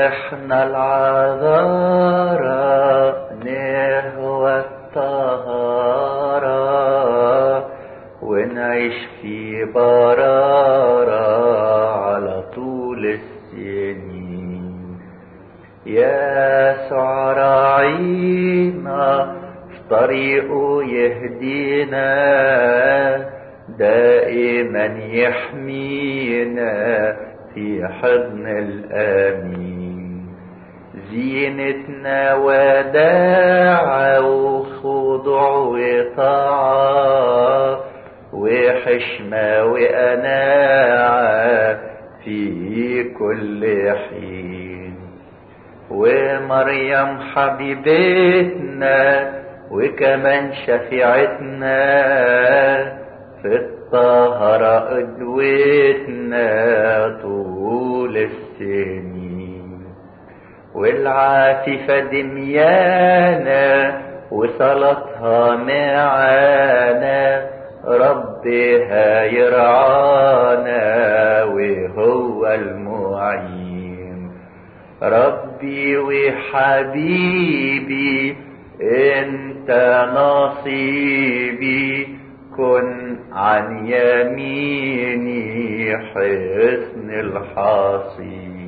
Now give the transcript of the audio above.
احنا العذارى نهوى الطهارة ونعيش في برارة على طول السنين يا راعينا في طريقه يهدينا دائما يحمينا في حضن الآمين زينتنا وداعة وخضوع وطاعة وحشمة وأناعة في كل حين ومريم حبيبتنا وكمان شفيعتنا في الطهرة قدوتنا طول السنين والعاطفة دميانا وصلتها معانا ربها يرعانا وهو المعين ربي وحبيبي انت نصيبي كن عن يميني حسن الحصين